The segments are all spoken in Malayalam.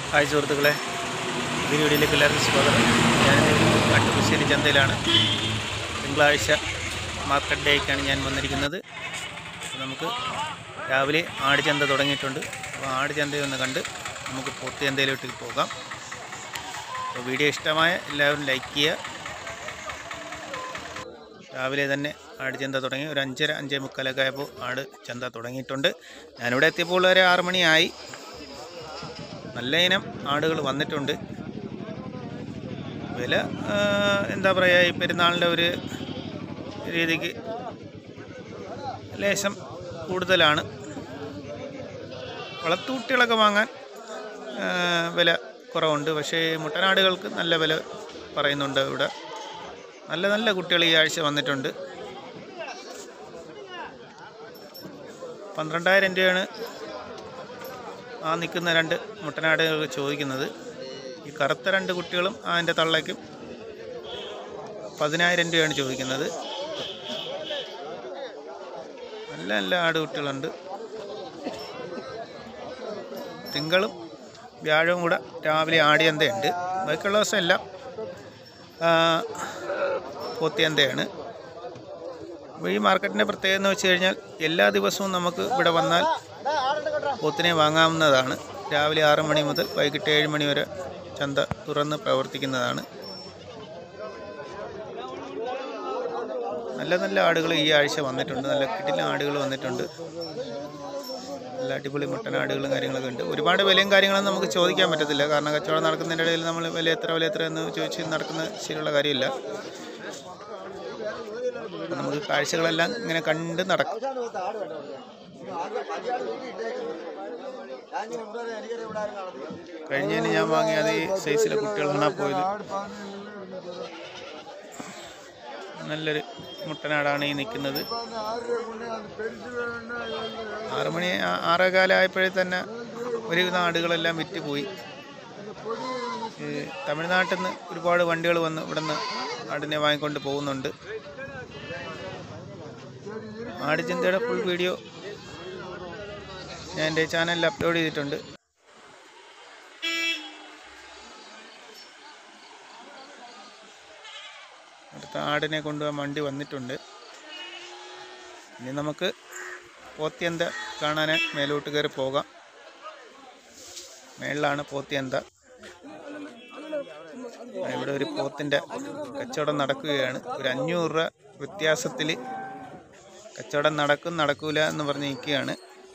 ഹായ് സുഹൃത്തുക്കളെ ഈ വീഡിയോയിലേക്ക് എല്ലാവർക്കും സ്വാഗതം ഞാൻ കട്ടുപശ്ശേരി ചന്തയിലാണ് തിങ്കളാഴ്ച മാർക്കറ്റ് ഡേക്കാണ് ഞാൻ വന്നിരിക്കുന്നത് അപ്പോൾ നമുക്ക് രാവിലെ ആട് ചന്ത തുടങ്ങിയിട്ടുണ്ട് അപ്പോൾ ആട് ചന്തയൊന്ന് കണ്ട് നമുക്ക് പോത്ത് ചന്തയിലോട്ട് പോകാം അപ്പോൾ വീഡിയോ ഇഷ്ടമായ എല്ലാവരും ലൈക്ക് ചെയ്യുക രാവിലെ തന്നെ ആട് ചന്ത തുടങ്ങി ഒരു അഞ്ചര അഞ്ചേ മുക്കാലൊക്കെ ആയപ്പോൾ ആട് ചന്ത തുടങ്ങിയിട്ടുണ്ട് ഞാനിവിടെ എത്തിയപ്പോൾ ഒരു ആറ് മണിയായി നല്ല ഇനം ആടുകൾ വന്നിട്ടുണ്ട് വില ആ, എന്താ പറയുക ഈ പെരുന്നാളിൻ്റെ ഒരു രീതിക്ക് ലേശം കൂടുതലാണ് വളർത്തുകുട്ടികളൊക്കെ വാങ്ങാൻ ആ, വില കുറവുണ്ട് പക്ഷേ മുട്ടനാടുകൾക്ക് നല്ല വില പറയുന്നുണ്ട് ഇവിടെ നല്ല നല്ല കുട്ടികൾ ഈ ആഴ്ച വന്നിട്ടുണ്ട് പന്ത്രണ്ടായിരം രൂപയാണ് ആ നിൽക്കുന്ന രണ്ട് മുട്ടനാടുകൾ ചോദിക്കുന്നത് ഈ കറുത്ത രണ്ട് കുട്ടികളും അതിൻ്റെ തള്ളയ്ക്കും പതിനായിരം രൂപയാണ് ചോദിക്കുന്നത് നല്ല നല്ല ആടുകുട്ടികളുണ്ട് തിങ്കളും വ്യാഴവും കൂടെ രാവിലെ ആടിയന്തയുണ്ട് ബാക്കിയുള്ള ദിവസം എല്ലാം ആ, പോത്തിയന്തയാണ് അപ്പോൾ ഈ മാർക്കറ്റിൻ്റെ പ്രത്യേകത എന്ന് വെച്ച് കഴിഞ്ഞാൽ എല്ലാ ദിവസവും നമുക്ക് ഇവിടെ വന്നാൽ പോത്തിനെ വാങ്ങാവുന്നതാണ് രാവിലെ ആറ് മണി മുതൽ വൈകിട്ട് ഏഴ് മണി വരെ ചന്ത തുറന്ന് പ്രവർത്തിക്കുന്നതാണ് നല്ല നല്ല ആടുകൾ ഈ ആഴ്ച വന്നിട്ടുണ്ട് നല്ല കിട്ടില്ല ആടുകൾ വന്നിട്ടുണ്ട് നല്ല അടിപൊളി മുട്ടൻ ആടുകളും കാര്യങ്ങളൊക്കെ ഉണ്ട് ഒരുപാട് വിലയും കാര്യങ്ങളൊന്നും നമുക്ക് ചോദിക്കാൻ പറ്റത്തില്ല കാരണം കച്ചവടം നടക്കുന്നതിൻ്റെ ഇടയിൽ നമ്മൾ വില എത്ര വില എത്ര എന്ന് ചോദിച്ച് നടക്കുന്ന ശരിയുള്ള കാര്യമില്ല അപ്പോൾ നമുക്ക് കാഴ്ചകളെല്ലാം ഇങ്ങനെ കണ്ട് നടക്കും കഴിഞ്ഞതിന് ഞാൻ വാങ്ങിയ അതേ സൈസിലെ കുട്ടികളാണ് ആ പോയത് നല്ലൊരു മുട്ടനാടാണ് ഈ നിൽക്കുന്നത് ആറ് മണി ആ- ആറേ കാലമായപ്പോഴേ തന്നെ ഒരുവിധ ആടുകളെല്ലാം വിറ്റ് പോയി ഈ തമിഴ്നാട്ടിൽ നിന്ന് ഒരുപാട് വണ്ടികൾ വന്ന് ഇവിടെ നിന്ന് ആടിനെ വാങ്ങിക്കൊണ്ട് പോകുന്നുണ്ട് ആടുചിന്തയുടെ ഫുൾ വീഡിയോ ഞാൻ എൻ്റെ ചാനലിൽ അപ്ലോഡ് ചെയ്തിട്ടുണ്ട് അടുത്ത ആടിനെ കൊണ്ടുപോകാൻ വണ്ടി വന്നിട്ടുണ്ട് ഇനി നമുക്ക് പോത്തിയന്ത കാണാൻ മേലോട്ട് കയറി പോകാം മേളിലാണ് പോത്തിയന്ത ഇവിടെ ഒരു പോത്തിൻ്റെ കച്ചവടം നടക്കുകയാണ് ഒരു അഞ്ഞൂറ് രൂപ വ്യത്യാസത്തിൽ കച്ചവടം നടക്കും നടക്കൂല എന്ന് പറഞ്ഞ് നിൽക്കുകയാണ്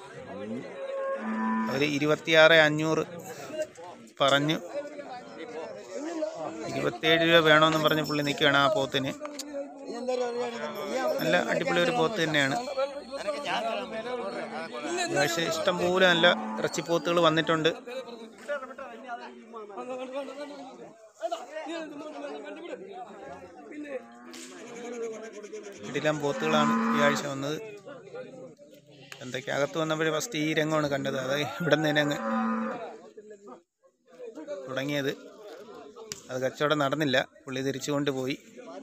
അവർ ഇരുപത്തിയാറ് അഞ്ഞൂറ് പറഞ്ഞു ഇരുപത്തിയേഴ് രൂപ വേണമെന്ന് പറഞ്ഞ് പുള്ളി നിൽക്കുകയാണ് ആ പോത്തിന് നല്ല അടിപൊളി ഒരു പോത്ത് തന്നെയാണ് പക്ഷേ ഇഷ്ടം പോലെ നല്ല ഇറച്ചിപ്പോത്തുകൾ വന്നിട്ടുണ്ട് ഇടിലാം പോത്തുകളാണ് ഈ ആഴ്ച വന്നത് എന്തൊക്കെ അകത്ത് വന്നപ്പോഴേ ഫസ്റ്റ് ഈ രംഗമാണ് കണ്ടത് അത് ഇവിടെ നിന്ന് തന്നെ അങ്ങ് തുടങ്ങിയത് അത് കച്ചവടം നടന്നില്ല പുള്ളി തിരിച്ചു കൊണ്ടുപോയി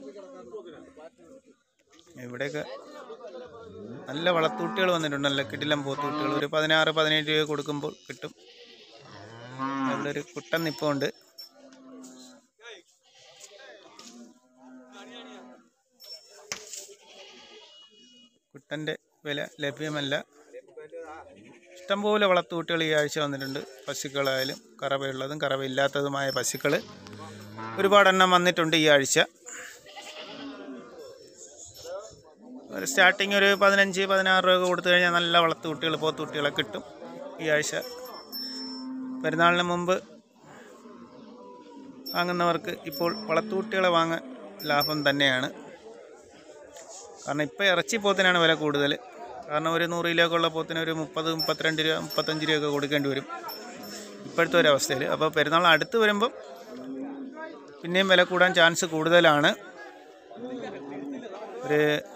ഇവിടെയൊക്കെ നല്ല വളർത്തുകുട്ടികൾ വന്നിട്ടുണ്ട് നല്ല കിടിലം പോത്തുകുട്ടികൾ ഒരു പതിനാറ് പതിനേഴ് രൂപ കൊടുക്കുമ്പോൾ കിട്ടും അവിടെ ഒരു കുട്ടൻ നിപ്പുണ്ട് കുട്ടൻ്റെ വില ലഭ്യമല്ല ഇഷ്ടംപോലെ വളർത്തുകുട്ടികൾ ഈ ആഴ്ച വന്നിട്ടുണ്ട് പശുക്കളായാലും കറവയുള്ളതും കറവയില്ലാത്തതുമായ പശുക്കൾ ഒരുപാടെണ്ണം വന്നിട്ടുണ്ട് ഈ ആഴ്ച ഒരു സ്റ്റാർട്ടിങ് ഒരു പതിനഞ്ച് പതിനാറ് രൂപ കൊടുത്തു കഴിഞ്ഞാൽ നല്ല വളർത്തുകുട്ടികൾ പോത്തുകുട്ടികളെ കിട്ടും ഈ ആഴ്ച പെരുന്നാളിന് മുമ്പ് വാങ്ങുന്നവർക്ക് ഇപ്പോൾ വളർത്തുകുട്ടികളെ വാങ്ങാൻ ലാഭം തന്നെയാണ് കാരണം ഇപ്പോൾ ഇറച്ചി പോത്തിനാണ് വില കൂടുതൽ കാരണം ഒരു നൂറ് കിലോ ഒക്കെ ഉള്ള പോത്തിന് ഒരു മുപ്പത് മുപ്പത്തിരണ്ട് രൂപ മുപ്പത്തഞ്ച് രൂപയൊക്കെ കൊടുക്കേണ്ടി വരും ഇപ്പോഴത്തെ ഒരു അവസ്ഥയിൽ അപ്പോൾ പെരുന്നാൾ അടുത്ത് വരുമ്പം പിന്നെയും വില കൂടാൻ ചാൻസ് കൂടുതലാണ് ഒരു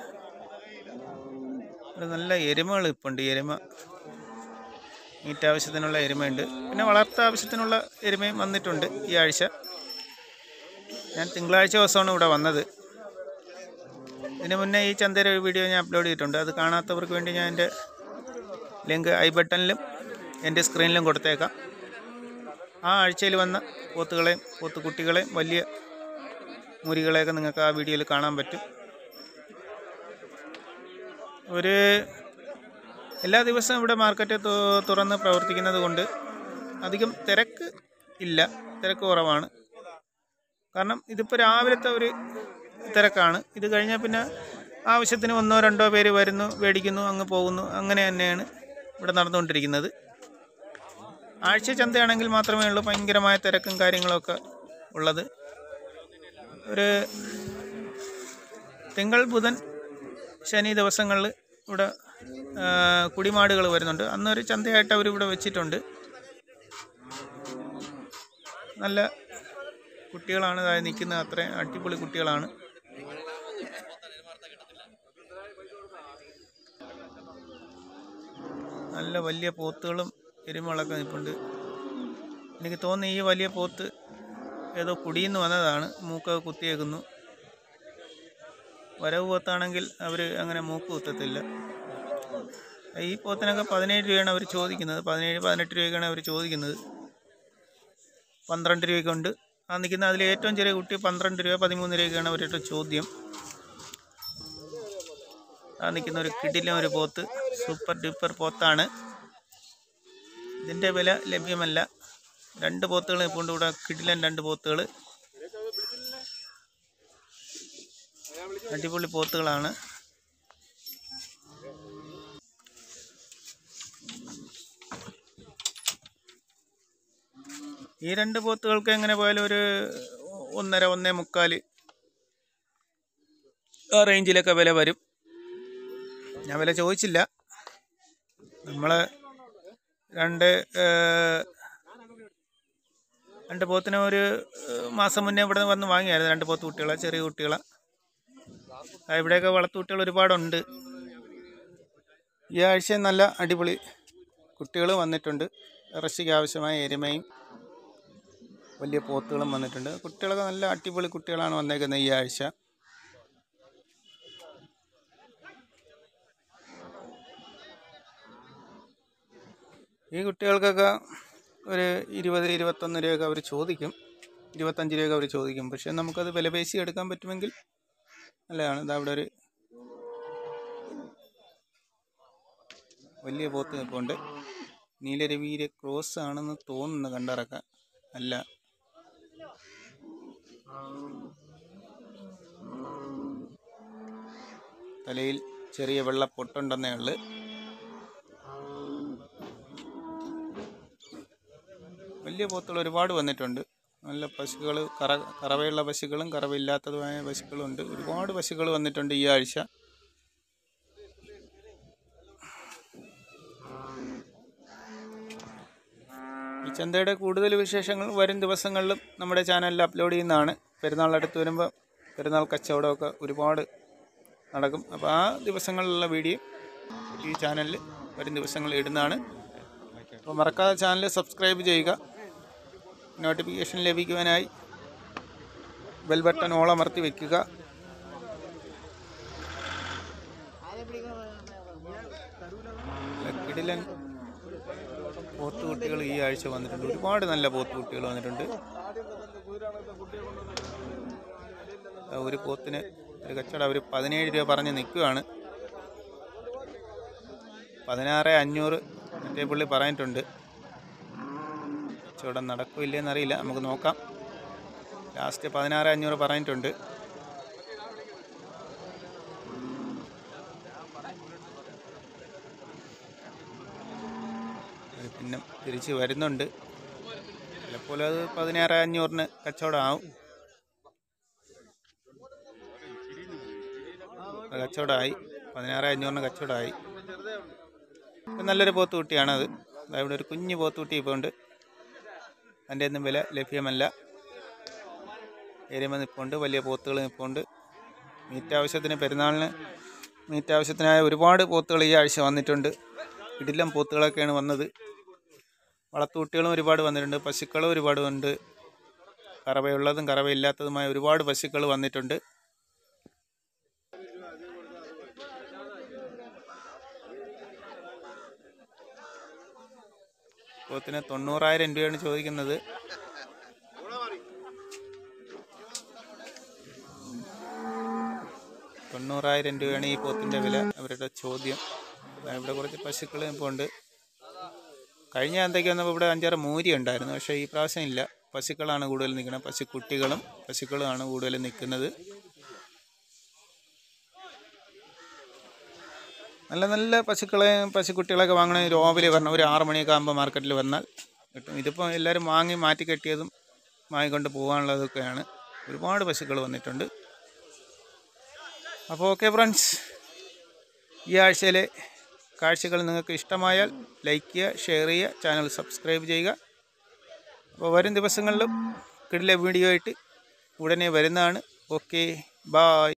ഒരു നല്ല എരുമകൾ ഇപ്പുണ്ട് എരുമ മീറ്റ് ആവശ്യത്തിനുള്ള എരുമയുണ്ട് പിന്നെ വളർത്ത ആവശ്യത്തിനുള്ള എരുമയും വന്നിട്ടുണ്ട് ഈ ആഴ്ച ഞാൻ തിങ്കളാഴ്ച ദിവസമാണ് ഇവിടെ വന്നത് ഇതിന് മുന്നേ ഈ ചന്തയുടെ ഒരു വീഡിയോ ഞാൻ അപ്ലോഡ് ചെയ്തിട്ടുണ്ട് അത് കാണാത്തവർക്ക് വേണ്ടി ഞാൻ എൻ്റെ ലിങ്ക് ഐ ബട്ടണിലും എൻ്റെ സ്ക്രീനിലും കൊടുത്തേക്കാം ആ ആഴ്ചയിൽ വന്ന പോത്തുകളെയും പോത്തുകുട്ടികളെയും വലിയ മുരികളെയൊക്കെ നിങ്ങൾക്ക് ആ വീഡിയോയിൽ കാണാൻ പറ്റും ഒരു എല്ലാ ദിവസവും ഇവിടെ മാർക്കറ്റ് തു- തുറന്ന് പ്രവർത്തിക്കുന്നത് കൊണ്ട് അധികം തിരക്ക് ഇല്ല തിരക്ക് കുറവാണ് കാരണം ഇതിപ്പോൾ രാവിലത്തെ ഒരു തിരക്കാണ് ഇത് കഴിഞ്ഞാൽ പിന്നെ ആവശ്യത്തിന് ഒന്നോ രണ്ടോ പേര് വരുന്നു മേടിക്കുന്നു അങ്ങ് പോകുന്നു അങ്ങനെ തന്നെയാണ് ഇവിടെ നടന്നുകൊണ്ടിരിക്കുന്നത് ആഴ്ച ചന്തയാണെങ്കിൽ മാത്രമേ ഉള്ളൂ ഭയങ്കരമായ തിരക്കും കാര്യങ്ങളൊക്കെ ഉള്ളത് ഒരു തിങ്കൾ ബുധൻ ശനി ദിവസങ്ങളിൽ ഇവിടെ ആ, കുടിമാടുകൾ വരുന്നുണ്ട് അന്നൊരു ചന്തയായിട്ട് അവർ ഇവിടെ വെച്ചിട്ടുണ്ട് നല്ല കുട്ടികളാണ് ഇതായി നിൽക്കുന്നത് അത്രയും അടിപൊളി കുട്ടികളാണ് നല്ല വലിയ പോത്തുകളും എരുമകളൊക്കെ നിൽപ്പുണ്ട് എനിക്ക് തോന്നുന്നു ഈ വലിയ പോത്ത് ഏതോ കുടിയിൽ നിന്ന് വന്നതാണ് മൂക്കൊക്കെ കുത്തിയേക്കുന്നു വരവ് പോത്താണെങ്കിൽ അവർ അങ്ങനെ മൂക്ക് കുത്തത്തില്ല ഈ പോത്തിനൊക്കെ പതിനേഴ് രൂപയാണ് അവർ ചോദിക്കുന്നത് പതിനേഴ് പതിനെട്ട് രൂപയ്ക്കാണ് അവർ ചോദിക്കുന്നത് പന്ത്രണ്ട് രൂപയ്ക്കുണ്ട് ആ നിൽക്കുന്ന അതിൽ ഏറ്റവും ചെറിയ കുട്ടി പന്ത്രണ്ട് രൂപ പതിമൂന്ന് രൂപയ്ക്കാണ് അവരുടെ ചോദ്യം ആ നിൽക്കുന്ന ഒരു കിടിലം ഒരു പോത്ത് സൂപ്പർ ഡ്യൂപ്പർ പോത്താണ് ഇതിൻ്റെ വില ലഭ്യമല്ല രണ്ട് പോത്തുകൾ ഇപ്പോൾ ഉണ്ട് ഇവിടെ കിടിലൻ രണ്ട് പോത്തുകൾ അടിപൊളി പോത്തുകളാണ് ഈ രണ്ട് പോത്തുകൾക്ക് എങ്ങനെ പോയാലും ഒരു ഒന്നര ഒന്നേ മുക്കാൽ ആ റേഞ്ചിലൊക്കെ വില വരും ഞാൻ വില ചോദിച്ചില്ല നമ്മൾ രണ്ട് ഏഹ്, രണ്ട് പോത്തിനെ ഒരു ഏഹ്, മാസം മുന്നേ ഇവിടെ വന്ന് വാങ്ങിയായിരുന്നു രണ്ട് പോത്ത് കുട്ടികളെ ചെറിയ കുട്ടികളെ ആ, ഇവിടെയൊക്കെ വളർത്തു കുട്ടികൾ ഒരുപാടുണ്ട് ഈ ആഴ്ച നല്ല അടിപൊളി കുട്ടികൾ വന്നിട്ടുണ്ട് ഇറച്ചിക്ക് ആവശ്യമായ എരുമയും വലിയ പോത്തുകളും വന്നിട്ടുണ്ട് കുട്ടികളൊക്കെ നല്ല അടിപൊളി കുട്ടികളാണ് വന്നേക്കുന്നത് ഈ ആഴ്ച ഈ കുട്ടികൾക്കൊക്കെ ഒരു ഇരുപത് ഇരുപത്തൊന്ന് രൂപയൊക്കെ അവർ ചോദിക്കും ഇരുപത്തഞ്ച് രൂപയൊക്കെ അവർ ചോദിക്കും പക്ഷെ നമുക്കത് വില പേശി എടുക്കാൻ പറ്റുമെങ്കിൽ നല്ലതാണ് ഇതാ അവിടെ ഒരു വലിയ പോത്ത് നിൽപ്പുണ്ട് നീലരവീര ക്രോസ് ആണെന്ന് തോന്നുന്നു കണ്ടിറക്കാൻ അല്ല തലയിൽ ചെറിയ വെള്ള പൊട്ടുണ്ടെന്നേ ഉള്ളു വലിയ പോത്തുകൾ ഒരുപാട് വന്നിട്ടുണ്ട് നല്ല പശുക്കൾ കറ കറവയുള്ള പശുക്കളും കറവയില്ലാത്തതുമായ പശുക്കളും ഉണ്ട് ഒരുപാട് പശുക്കൾ വന്നിട്ടുണ്ട് ഈ ആഴ്ച ഈ ചന്തയുടെ കൂടുതൽ വിശേഷങ്ങൾ വരും ദിവസങ്ങളിലും നമ്മുടെ ചാനലിൽ അപ്ലോഡ് ചെയ്യുന്നതാണ് പെരുന്നാൾ അടുത്ത് വരുമ്പോൾ പെരുന്നാൾ കച്ചവടമൊക്കെ ഒരുപാട് നടക്കും അപ്പോൾ ആ ദിവസങ്ങളിലുള്ള വീഡിയോ ഈ ചാനലിൽ വരും ദിവസങ്ങളിൽ ഇടുന്നതാണ് അപ്പോൾ മറക്കാതെ ചാനൽ സബ്സ്ക്രൈബ് ചെയ്യുക നോട്ടിഫിക്കേഷൻ ലഭിക്കുവാനായി ബെൽ ബട്ടൺ ഓളമർത്തി വെക്കുക കിടിലൻ പോത്തുകുട്ടികൾ ഈ ആഴ്ച വന്നിട്ടുണ്ട് ഒരുപാട് നല്ല പോത്തുകുട്ടികൾ വന്നിട്ടുണ്ട് ആ, ഒരു പോത്തിന് ഒരു കച്ചവടം അവർ പതിനേഴ് രൂപ പറഞ്ഞ് നിൽക്കുകയാണ് പതിനാറ് അഞ്ഞൂറ് മറ്റേ പുള്ളി പറഞ്ഞിട്ടുണ്ട് കച്ചവടം നടക്കും ഇല്ലയെന്ന് അറിയില്ല നമുക്ക് നോക്കാം ലാസ്റ്റ് പതിനാറ് അഞ്ഞൂറ് പറഞ്ഞിട്ടുണ്ട് അത് പിന്നെ തിരിച്ച് വരുന്നുണ്ട് ചിലപ്പോൾ അത് പതിനാറ് അഞ്ഞൂറിന് കച്ചവടം ആവും അത് കച്ചവടമായി പതിനാറ് അഞ്ഞൂറിന് കച്ചവടമായി ഇത് നല്ലൊരു പോത്തുകുട്ടിയാണത് ദാ ഇവിടെ ഒരു കുഞ്ഞു പോത്തുകുട്ടി ഇപ്പോൾ ഉണ്ട് അതിൻ്റെ ഒന്നും വില ലഭ്യമല്ല എരുമ നിൽപ്പുണ്ട് വലിയ പോത്തുകൾ നിൽപ്പുണ്ട് മീറ്റ് ആവശ്യത്തിന് പെരുന്നാളിന് മീറ്റ് ആവശ്യത്തിനായ ഒരുപാട് പോത്തുകൾ ഈ ആഴ്ച വന്നിട്ടുണ്ട് ഇടിലം പോത്തുകളൊക്കെയാണ് വന്നത് വളർത്തുകുട്ടികളും ഒരുപാട് വന്നിട്ടുണ്ട് പശുക്കളും ഒരുപാട് ഉണ്ട് കറവയുള്ളതും കറവയില്ലാത്തതുമായ ഒരുപാട് പശുക്കൾ വന്നിട്ടുണ്ട് പോത്തിന് തൊണ്ണൂറായിരം രൂപയാണ് ചോദിക്കുന്നത് തൊണ്ണൂറായിരം രൂപയാണ് ഈ പോത്തിൻ്റെ വില അവരുടെ ചോദ്യം ദാ ഇവിടെ കുറച്ച് പശുക്കൾ ഇപ്പോൾ ഉണ്ട് കഴിഞ്ഞ എന്തൊക്കെ വന്നപ്പോൾ ഇവിടെ അഞ്ചാറ് മൂരി ഉണ്ടായിരുന്നു പക്ഷേ ഈ പ്രാവശ്യം ഇല്ല പശുക്കളാണ് കൂടുതൽ നിൽക്കുന്നത് പശുക്കുട്ടികളും പശുക്കളുമാണ് കൂടുതൽ നിൽക്കുന്നത് നല്ല നല്ല പശുക്കളെ പശുക്കുട്ടികളൊക്കെ വാങ്ങണമെങ്കിൽ രാവിലെ വരണം ഒരു ആറ് മണിയൊക്കെ ആകുമ്പോൾ മാർക്കറ്റിൽ വന്നാൽ കിട്ടും ഇതിപ്പോൾ എല്ലാവരും വാങ്ങി മാറ്റി കെട്ടിയതും വാങ്ങിക്കൊണ്ട് പോകാനുള്ളതൊക്കെയാണ് ഒരുപാട് പശുക്കൾ വന്നിട്ടുണ്ട് അപ്പോൾ ഓക്കെ ഫ്രണ്ട്സ് ഈ ആഴ്ചയിലെ കാഴ്ചകൾ നിങ്ങൾക്ക് ഇഷ്ടമായാൽ ലൈക്ക് ചെയ്യുക ഷെയർ ചെയ്യുക ചാനൽ സബ്സ്ക്രൈബ് ചെയ്യുക അപ്പോൾ വരും ദിവസങ്ങളിലും കിടിലെ വീഡിയോ ആയിട്ട് ഉടനെ വരുന്നതാണ് ഓക്കെ ബായ്